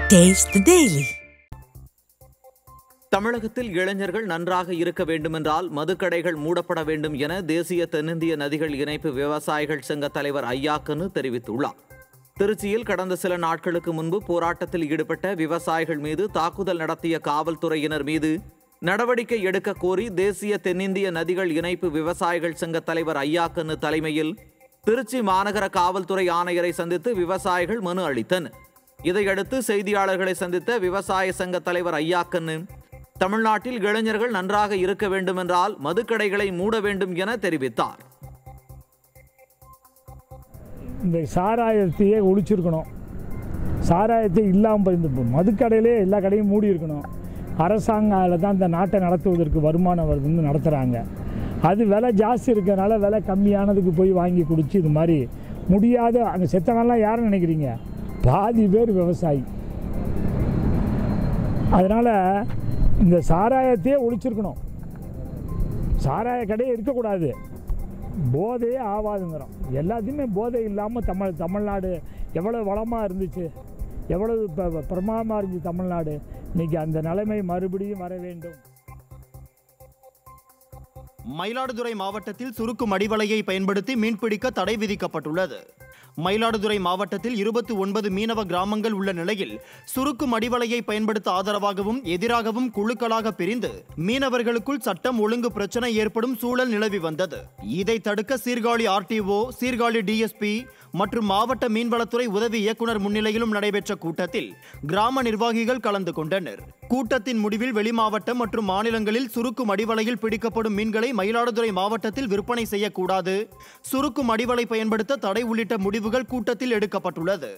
Taste the Daily. தமிழகத்தில் இளைஞர்கள் நன்றாக இருக்க வேண்டுமென்றால் மதுக்கடைகள் மூடப்பட வேண்டும் என தேசிய தென்னிந்திய நதிகள் இணைப்பு விவசாயிகள் சங்க தலைவர் ஐயாக்கனு தெரிவித்துள்ளார் திருச்சியில் கடந்த சில நாட்களுக்கு முன்பு போராட்டத்தில் ஈடுபட்ட விவசாயிகள் மீது தாக்குதல் நடத்திய காவல்துறையினர் மீது நடவடிக்கை எடுக்க கோரி தேசிய தென்னிந்திய நதிகள் இணைப்பு விவசாயிகள் சங்க தலைவர் ஐயாக்கனு தலைமையில் திருச்சி மாநகர காவல்துறை ஆணையரை சந்தித்து விவசாயிகள் மனு அளித்தனர் இதையடுத்து செய்தியாளர்களை சந்தித்த விவசாய சங்க தலைவர் ஐயாக்கண்ணு தமிழ்நாட்டில் இளைஞர்கள் நன்றாக இருக்க வேண்டுமென்றால் மதுக்கடைகளை மூட வேண்டும் என தெரிவித்தார் இந்த சாராயத்தையே ஒழிச்சிருக்கணும் சாராயத்தை இல்லாமல் இந்த மதுக்கடையிலே எல்லா கடையும் மூடி இருக்கணும் அரசாங்கால தான் இந்த நாட்டை நடத்துவதற்கு வருமானம் வருதுன்னு நடத்துகிறாங்க அது விலை ஜாஸ்தி இருக்கிறனால விலை கம்மியானதுக்கு போய் வாங்கி குடிச்சு இது மாதிரி முடியாத அங்கே செத்தவன்லாம் யாருன்னு நினைக்கிறீங்க பாதி பேர் விவசாயி அதனால் இந்த சாராயத்தையே ஒழிச்சிருக்கணும் சாராய கடையே இருக்கக்கூடாது போதையே ஆகாதுங்கிறோம் எல்லாத்தையுமே போதை இல்லாமல் தமிழ் தமிழ்நாடு எவ்வளோ வளமாக இருந்துச்சு எவ்வளவு இப்போ பிரமாதமாக இருந்துச்சு தமிழ்நாடு இன்னைக்கு அந்த நிலைமை மறுபடியும் வர வேண்டும் மயிலாடுதுறை மாவட்டத்தில் சுருக்கு மடிவலையை பயன்படுத்தி மீன்பிடிக்க தடை விதிக்கப்பட்டுள்ளது மயிலாடுதுறை மாவட்டத்தில் இருபத்தி ஒன்பது மீனவ கிராமங்கள் உள்ள நிலையில் சுருக்கு மடிவலையை பயன்படுத்த ஆதரவாகவும் எதிராகவும் குழுக்களாக பிரிந்து மீனவர்களுக்குள் சட்டம் ஒழுங்கு பிரச்சனை ஏற்படும் சூழல் நிலவி வந்தது இதை தடுக்க சீர்காழி ஆர்டிஓ சீர்காழி டிஎஸ்பி மற்றும் மாவட்ட மீன்வளத்துறை உதவி இயக்குனர் முன்னிலையிலும் நடைபெற்ற கூட்டத்தில் கிராம நிர்வாகிகள் கலந்து கொண்டனர் கூட்டத்தின் முடிவில் வெளிமாவட்டம் மற்றும் மாநிலங்களில் சுருக்கு மடிவலையில் பிடிக்கப்படும் மீன்களை மயிலாடுதுறை மாவட்டத்தில் விற்பனை செய்யக்கூடாது சுருக்கு மடிவலை பயன்படுத்த தடை உள்ளிட்ட முடிவுகள் கூட்டத்தில் எடுக்கப்பட்டுள்ளது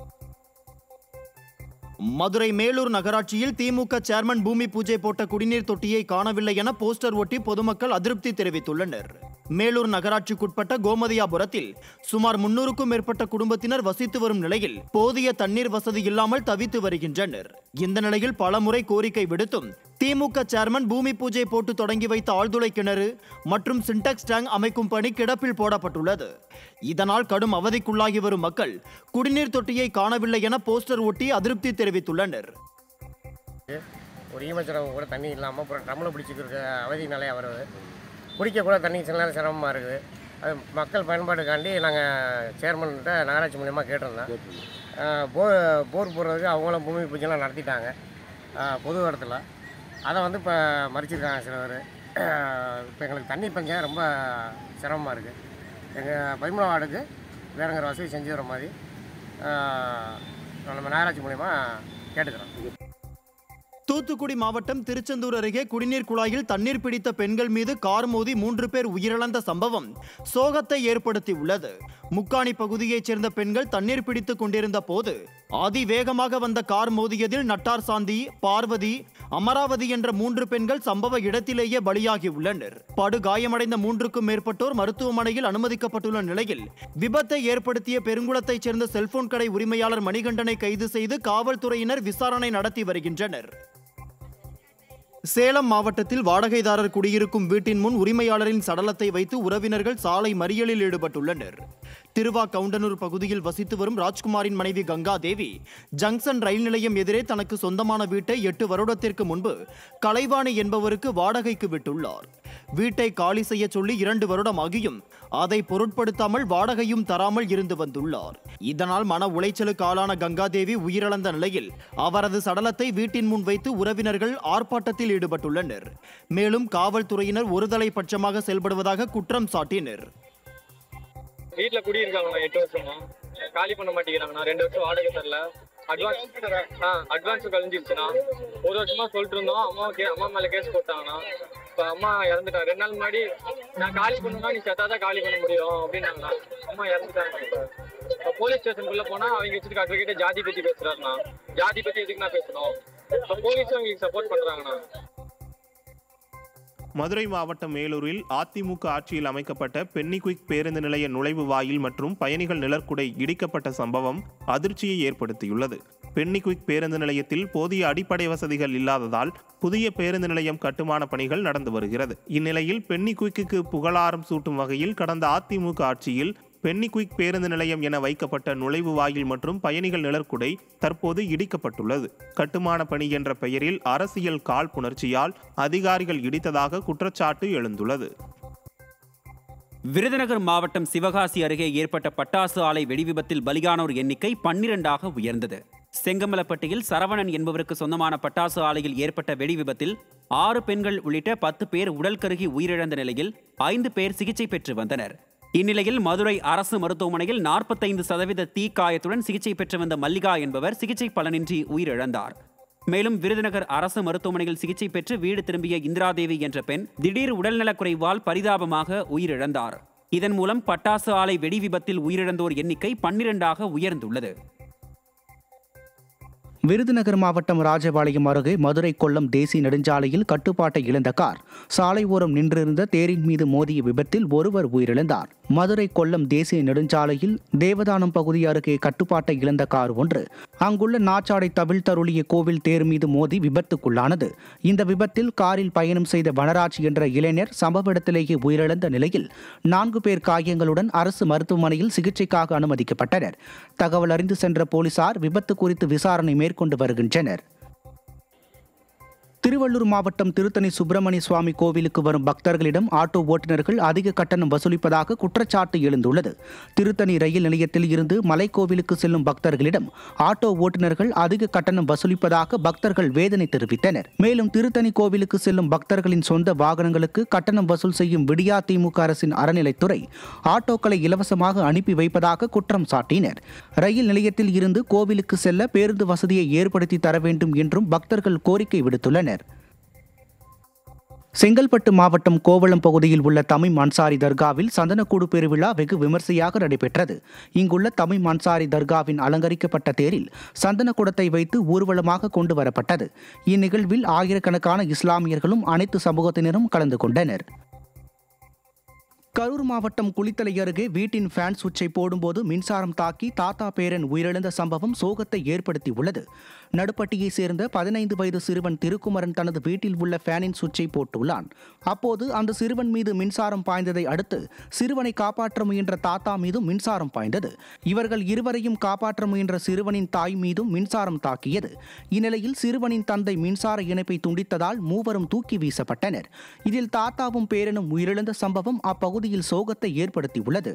மதுரை மேலூர் நகராட்சியில் திமுக சேர்மன் பூமி பூஜை போட்ட குடிநீர் தொட்டியை காணவில்லை என போஸ்டர் ஒட்டி பொதுமக்கள் அதிருப்தி தெரிவித்துள்ளனர் மேலூர் நகராட்சிக்குட்பட்ட கோமதியாபுரத்தில் சுமார் முன்னூறுக்கும் மேற்பட்ட குடும்பத்தினர் வசித்து வரும் நிலையில் போதிய தண்ணீர் வசதி இல்லாமல் தவித்து வருகின்றனர் இந்த நிலையில் பலமுறை கோரிக்கை விடுத்தும் திமுக சேர்மன் பூமி பூஜை போட்டு தொடங்கி வைத்த ஆழ்துளை கிணறு மற்றும் சின்டாக்ஸ் டேங்க் அமைக்கும் பணி கிடப்பில் போடப்பட்டுள்ளது இதனால் கடும் அவதிக்குள்ளாகி வரும் மக்கள் குடிநீர் தொட்டியை காணவில்லை என போஸ்டர் ஒட்டி அதிருப்தி தெரிவித்துள்ளனர் ஒரு ஈமச்சரவு கூட தண்ணி இல்லாமல் அப்புறம் டம்ளர் பிடிச்சிக்கிற அவதி நிலையா வருது குடிக்க கூட தண்ணி சில நேரம் சிரமமாக இருக்குது அது மக்கள் பயன்பாட்டுக்காண்டி நாங்கள் சேர்மன்கிட்ட நகராட்சி மூலியமா கேட்டிருந்தோம் அஹ் போர் போர் போடுறதுக்கு அவங்களும் பூமி பூஜைலாம் நடத்திட்டாங்க அஹ் பொது இடத்துல அதை வந்து இப்போ மறிச்சிருக்காங்க சில பேர் இப்போ எங்களுக்கு தண்ணி பஞ்சம் ரொம்ப சிரமமாக இருக்குது எங்கள் பதிமூணாம் வார்டுக்கு வேறுங்கிற வசதி செஞ்சு தர மாதிரி அஹ் நம்ம நகராட்சி மூலிமா கேட்டுக்கிறோம் தூத்துக்குடி மாவட்டம் திருச்செந்தூர் அருகே குடிநீர் குழாயில் தண்ணீர் பிடித்த பெண்கள் மீது கார் மோதி மூன்று பேர் உயிரிழந்த சம்பவம் சோகத்தை ஏற்படுத்தியுள்ளது முக்காணி பகுதியைச் சேர்ந்த பெண்கள் தண்ணீர் பிடித்துக் கொண்டிருந்த போது அதிவேகமாக வந்த கார் மோதியதில் நட்டார் சாந்தி பார்வதி அமராவதி என்ற மூன்று பெண்கள் சம்பவ இடத்திலேயே பலியாகி உள்ளனர் படுகாயமடைந்த மூன்றுக்கும் மேற்பட்டோர் மருத்துவமனையில் அனுமதிக்கப்பட்டுள்ள நிலையில் விபத்தை ஏற்படுத்திய பெருங்குளத்தைச் சேர்ந்த செல்போன் கடை உரிமையாளர் மணிகண்டனை கைது செய்து காவல்துறையினர் விசாரணை நடத்தி வருகின்றனர் சேலம் மாவட்டத்தில் வாடகைதாரர் குடியிருக்கும் வீட்டின் முன் உரிமையாளரின் சடலத்தை வைத்து உறவினர்கள் சாலை மறியலில் ஈடுபட்டுள்ளனர் திருவா கவுண்டனூர் பகுதியில் வசித்து வரும் ராஜ்குமாரின் மனைவி கங்கா தேவி ஜங்ஷன் ரயில் நிலையம் எதிரே தனக்கு சொந்தமான வீட்டை எட்டு வருடத்திற்கு முன்பு கலைவாணி என்பவருக்கு வாடகைக்கு விட்டுள்ளார் வீட்டை காலி செய்ய சொல்லி இரண்டு வருடம் ஆகியும் அதை பொருட்படுத்தாமல் வாடகையும் தராமல் இருந்து வந்துள்ளார் இதனால் மன உளைச்சலுக்கு ஆளான கங்காதேவி உயிரிழந்த நிலையில் அவரது சடலத்தை வீட்டின் முன் வைத்து உறவினர்கள் ஆர்ப்பாட்டத்தில் ஈடுபட்டுள்ளனர் மேலும் காவல்துறையினர் ஒருதலை பட்சமாக செயல்படுவதாக குற்றம் சாட்டினர் வீட்ல குடியிருக்காங்கண்ணா எட்டு வருஷமா காலி பண்ண மாட்டேங்கிறாங்கண்ணா ரெண்டு வருஷம் வாடகை தரல அட்வான்ஸ் ஆ அட்வான்ஸ் கழிஞ்சிருச்சுண்ணா ஒரு வருஷமா சொல்லிட்டு இருந்தோம் அம்மா கே அம்மா மேல கேஸ் போட்டாங்கண்ணா இப்ப அம்மா இறந்துட்டாங்க ரெண்டு நாள் முன்னாடி நான் காலி பண்ணணும்னா நீ செத்தாதான் காலி பண்ண முடியும் அப்படின்னாங்கண்ணா அம்மா இறந்துட்டாங்க இப்ப இப்ப போலீஸ் ஸ்டேஷனுக்குள்ள போனா அவங்க வச்சுட்டு அட்வொகேட் ஜாதி பத்தி பேசுறாருண்ணா ஜாதி பத்தி எதுக்கு நான் பேசணும் இப்ப போலீஸும் அவங்களுக்கு சப்போர்ட் பண்றாங்கண்ணா மதுரை மாவட்டம் மேலூரில் அதிமுக ஆட்சியில் அமைக்கப்பட்ட பென்னிகுயிக் பேருந்து நிலைய நுழைவு வாயில் மற்றும் பயணிகள் நிழற்குடை இடிக்கப்பட்ட சம்பவம் அதிர்ச்சியை ஏற்படுத்தியுள்ளது பென்னிகுயிக் பேருந்து நிலையத்தில் போதிய அடிப்படை வசதிகள் இல்லாததால் புதிய பேருந்து நிலையம் கட்டுமான பணிகள் நடந்து வருகிறது இந்நிலையில் பென்னிகுயிக்கு புகழாரம் சூட்டும் வகையில் கடந்த அதிமுக ஆட்சியில் பென்னிகுயிக் பேருந்து நிலையம் என வைக்கப்பட்ட நுழைவு வாயில் மற்றும் பயணிகள் நிழற்குடை தற்போது இடிக்கப்பட்டுள்ளது கட்டுமான பணி என்ற பெயரில் அரசியல் காழ்ப்புணர்ச்சியால் அதிகாரிகள் இடித்ததாக குற்றச்சாட்டு எழுந்துள்ளது விருதுநகர் மாவட்டம் சிவகாசி அருகே ஏற்பட்ட பட்டாசு ஆலை வெடிவிபத்தில் பலியானோர் எண்ணிக்கை பன்னிரண்டாக உயர்ந்தது செங்கமலப்பட்டியில் சரவணன் என்பவருக்கு சொந்தமான பட்டாசு ஆலையில் ஏற்பட்ட வெடிவிபத்தில் ஆறு பெண்கள் உள்ளிட்ட பத்து பேர் உடல் கருகி உயிரிழந்த நிலையில் ஐந்து பேர் சிகிச்சை பெற்று வந்தனர் இந்நிலையில் மதுரை அரசு மருத்துவமனையில் நாற்பத்தைந்து சதவீத தீக்காயத்துடன் சிகிச்சை பெற்று வந்த மல்லிகா என்பவர் சிகிச்சை பலனின்றி உயிரிழந்தார் மேலும் விருதுநகர் அரசு மருத்துவமனையில் சிகிச்சை பெற்று வீடு திரும்பிய இந்திராதேவி என்ற பெண் திடீர் உடல்நலக்குறைவால் பரிதாபமாக உயிரிழந்தார் இதன் மூலம் பட்டாசு ஆலை வெடி விபத்தில் உயிரிழந்தோர் எண்ணிக்கை பன்னிரண்டாக உயர்ந்துள்ளது விருதுநகர் மாவட்டம் ராஜபாளையம் அருகே மதுரை கொல்லம் தேசிய நெடுஞ்சாலையில் கட்டுப்பாட்டை இழந்த கார் சாலை ஓரம் நின்றிருந்த தேரின் மீது மோதிய விபத்தில் ஒருவர் உயிரிழந்தார் மதுரை கொல்லம் தேசிய நெடுஞ்சாலையில் தேவதானம் பகுதி அருகே கட்டுப்பாட்டை இழந்த கார் ஒன்று அங்குள்ள நாச்சாடை தவில் தருளிய கோவில் தேர் மீது மோதி விபத்துக்குள்ளானது இந்த விபத்தில் காரில் பயணம் செய்த வனராஜ் என்ற இளைஞர் சம்பவ இடத்திலேயே உயிரிழந்த நிலையில் நான்கு பேர் காயங்களுடன் அரசு மருத்துவமனையில் சிகிச்சைக்காக அனுமதிக்கப்பட்டனர் தகவல் அறிந்து சென்ற போலீசார் விபத்து குறித்து விசாரணை மேற்கொண்டு வருகின்றனர் திருவள்ளூர் மாவட்டம் திருத்தணி சுப்பிரமணிய சுவாமி கோவிலுக்கு வரும் பக்தர்களிடம் ஆட்டோ ஓட்டுநர்கள் அதிக கட்டணம் வசூலிப்பதாக குற்றச்சாட்டு எழுந்துள்ளது திருத்தணி ரயில் நிலையத்தில் இருந்து மலைக்கோவிலுக்கு செல்லும் பக்தர்களிடம் ஆட்டோ ஓட்டுநர்கள் அதிக கட்டணம் வசூலிப்பதாக பக்தர்கள் வேதனை தெரிவித்தனர் மேலும் திருத்தணி கோவிலுக்கு செல்லும் பக்தர்களின் சொந்த வாகனங்களுக்கு கட்டணம் வசூல் செய்யும் விடியா திமுக அரசின் அறநிலைத்துறை ஆட்டோக்களை இலவசமாக அனுப்பி வைப்பதாக குற்றம் சாட்டினர் ரயில் நிலையத்தில் இருந்து கோவிலுக்கு செல்ல பேருந்து வசதியை ஏற்படுத்தி தர வேண்டும் என்றும் பக்தர்கள் கோரிக்கை விடுத்துள்ளனர் செங்கல்பட்டு மாவட்டம் கோவளம் பகுதியில் உள்ள தமிழ் அன்சாரி தர்காவில் சந்தனக்கூடு பெருவிழா வெகு விமர்சையாக நடைபெற்றது இங்குள்ள தமிழ் அன்சாரி தர்காவின் அலங்கரிக்கப்பட்ட தேரில் சந்தன குடத்தை வைத்து ஊர்வலமாக கொண்டு வரப்பட்டது இந்நிகழ்வில் ஆயிரக்கணக்கான இஸ்லாமியர்களும் அனைத்து சமூகத்தினரும் கலந்து கொண்டனர் கரூர் மாவட்டம் குளித்தலை அருகே வீட்டின் ஃபேன் சுவிட்சை போடும்போது மின்சாரம் தாக்கி தாத்தா பேரன் உயிரிழந்த சம்பவம் சோகத்தை ஏற்படுத்தியுள்ளது நடுப்பட்டியை சேர்ந்த பதினைந்து வயது சிறுவன் திருக்குமரன் தனது வீட்டில் உள்ள ஃபேனின் சுவிட்சை போட்டுள்ளான் அப்போது அந்த சிறுவன் மீது மின்சாரம் பாய்ந்ததை அடுத்து சிறுவனை காப்பாற்ற முயன்ற தாத்தா மீதும் மின்சாரம் பாய்ந்தது இவர்கள் இருவரையும் காப்பாற்ற முயன்ற சிறுவனின் தாய் மீதும் மின்சாரம் தாக்கியது இந்நிலையில் சிறுவனின் தந்தை மின்சார இணைப்பை துண்டித்ததால் மூவரும் தூக்கி வீசப்பட்டனர் இதில் தாத்தாவும் பேரனும் உயிரிழந்த சம்பவம் அப்பகுதியில் சோகத்தை ஏற்படுத்தியுள்ளது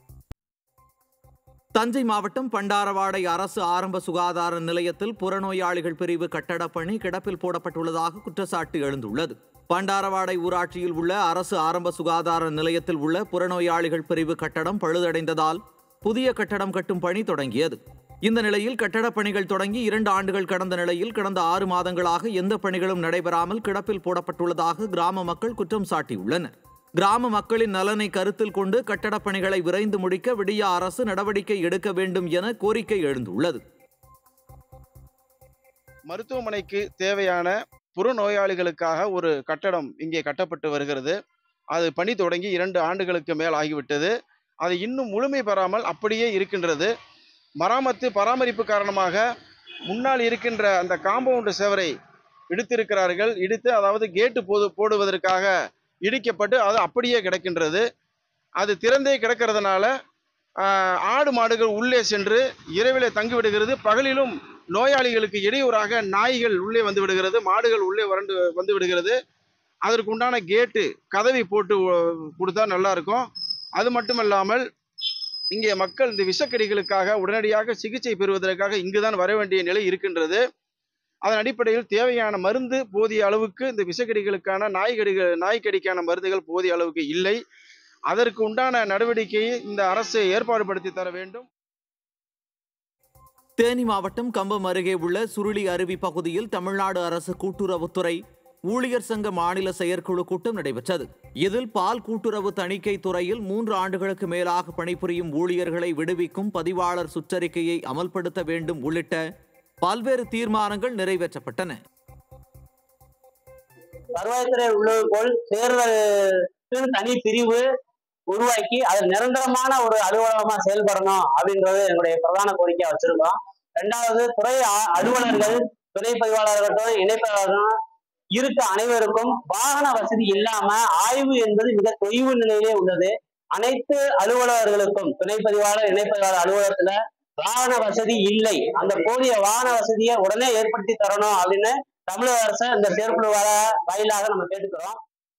தஞ்சை மாவட்டம் பண்டாரவாடை அரசு ஆரம்ப சுகாதார நிலையத்தில் புறநோயாளிகள் பிரிவு கட்டடப் பணி கிடப்பில் போடப்பட்டுள்ளதாக குற்றச்சாட்டு எழுந்துள்ளது பண்டாரவாடை ஊராட்சியில் உள்ள அரசு ஆரம்ப சுகாதார நிலையத்தில் உள்ள புறநோயாளிகள் பிரிவு கட்டடம் பழுதடைந்ததால் புதிய கட்டடம் கட்டும் பணி தொடங்கியது இந்த நிலையில் கட்டடப் பணிகள் தொடங்கி இரண்டு ஆண்டுகள் கடந்த நிலையில் கடந்த ஆறு மாதங்களாக எந்த பணிகளும் நடைபெறாமல் கிடப்பில் போடப்பட்டுள்ளதாக கிராம மக்கள் குற்றம் சாட்டியுள்ளனர் கிராம மக்களின் நலனை கருத்தில் கொண்டு கட்டடப் பணிகளை விரைந்து முடிக்க விடிய அரசு நடவடிக்கை எடுக்க வேண்டும் என கோரிக்கை எழுந்துள்ளது மருத்துவமனைக்கு தேவையான புறநோயாளிகளுக்காக ஒரு கட்டடம் இங்கே கட்டப்பட்டு வருகிறது அது பணி தொடங்கி இரண்டு ஆண்டுகளுக்கு மேல் ஆகிவிட்டது அது இன்னும் முழுமை பெறாமல் அப்படியே இருக்கின்றது மராமத்து பராமரிப்பு காரணமாக முன்னால் இருக்கின்ற அந்த காம்பவுண்டு சேவரை இடித்திருக்கிறார்கள் இடித்து அதாவது கேட்டு போது போடுவதற்காக இடிக்கப்பட்டு அது அப்படியே கிடக்கின்றது அது திறந்தே கிடக்கிறதுனால ஆஹ், ஆடு மாடுகள் உள்ளே சென்று இரவிலே தங்கி விடுகிறது பகலிலும் நோயாளிகளுக்கு இடையூறாக நாய்கள் உள்ளே வந்து விடுகிறது மாடுகள் உள்ளே வறண்டு வந்து விடுகிறது அதற்கு உண்டான கேட்டு கதவை போட்டு உ- கொடுத்தா நல்லா இருக்கும் அது மட்டுமல்லாமல் இங்கே மக்கள் இந்த விஷக்கடிகளுக்காக உடனடியாக சிகிச்சை பெறுவதற்காக இங்குதான் வர வேண்டிய நிலை இருக்கின்றது அதன் அடிப்படையில் தேவையான மருந்து போதிய அளவுக்கு இந்த விஷக்கடிகளுக்கான நாய்கடிகள் நாய்க்கடிக்கான மருந்துகள் போதிய அளவுக்கு இல்லை அதற்கு உண்டான நடவடிக்கையை இந்த அரசு ஏற்பாடுபடுத்தி தர வேண்டும் தேனி மாவட்டம் கம்பம் அருகே உள்ள சுருளி அருவி பகுதியில் தமிழ்நாடு அரசு கூட்டுறவுத்துறை ஊழியர் சங்க மாநில செயற்குழு கூட்டம் நடைபெற்றது இதில் பால் கூட்டுறவு தணிக்கை துறையில் மூன்று ஆண்டுகளுக்கு மேலாக பணிபுரியும் ஊழியர்களை விடுவிக்கும் பதிவாளர் சுற்றறிக்கையை அமல்படுத்த வேண்டும் உள்ளிட்ட பல்வேறு தீர்மானங்கள் நிறைவேற்றப்பட்டன வருவாய்த்துறை உள்ளது போல் தேர்தலுக்கு தனி பிரிவு உருவாக்கி அது நிரந்தரமான ஒரு அலுவலகமா செயல்படணும் அப்படின்றது எங்களுடைய பிரதான கோரிக்கையா வச்சிருக்கோம் ரெண்டாவது துறை அ- அலுவலர்கள் துணை பதிவாளர்களும் இணைப்பாளர்களும் இருக்க அனைவருக்கும் வாகன வசதி இல்லாம ஆய்வு என்பது மிக தொய்வு நிலையிலே உள்ளது அனைத்து அலுவலர்களுக்கும் துணைப்பதிவாளர் இணைப்பதிவாளர் அலுவலகத்துல வாகன வசதி இல்லை அந்த போதிய வாகன வசதியை உடனே ஏற்படுத்தி தரணும் அப்படின்னு தமிழக அரசை இந்த செயற்குழு வார- வாயிலாக நம்ம கேட்டுக்கிறோம்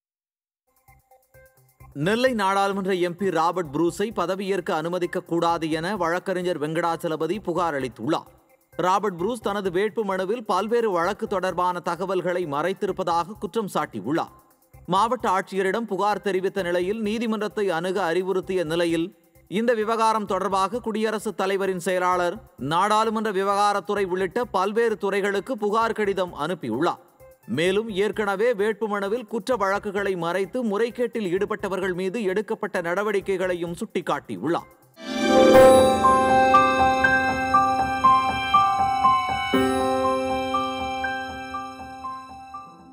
நெல்லை நாடாளுமன்ற எம்பி ராபர்ட் புரூஸை பதவியேற்க அனுமதிக்க கூடாது என வழக்கறிஞர் வெங்கடாச்சலபதி புகார் அளித்துள்ளார் ராபர்ட் புரூஸ் தனது வேட்பு மனுவில் பல்வேறு வழக்கு தொடர்பான தகவல்களை மறைத்திருப்பதாக குற்றம் சாட்டியுள்ளார் மாவட்ட ஆட்சியரிடம் புகார் தெரிவித்த நிலையில் நீதிமன்றத்தை அணுக அறிவுறுத்திய நிலையில் இந்த விவகாரம் தொடர்பாக குடியரசுத் தலைவரின் செயலாளர் நாடாளுமன்ற விவகாரத்துறை உள்ளிட்ட பல்வேறு துறைகளுக்கு புகார் கடிதம் அனுப்பியுள்ளார் மேலும் ஏற்கனவே வேட்புமனுவில் குற்ற வழக்குகளை மறைத்து முறைகேட்டில் ஈடுபட்டவர்கள் மீது எடுக்கப்பட்ட நடவடிக்கைகளையும் சுட்டிக்காட்டியுள்ளார்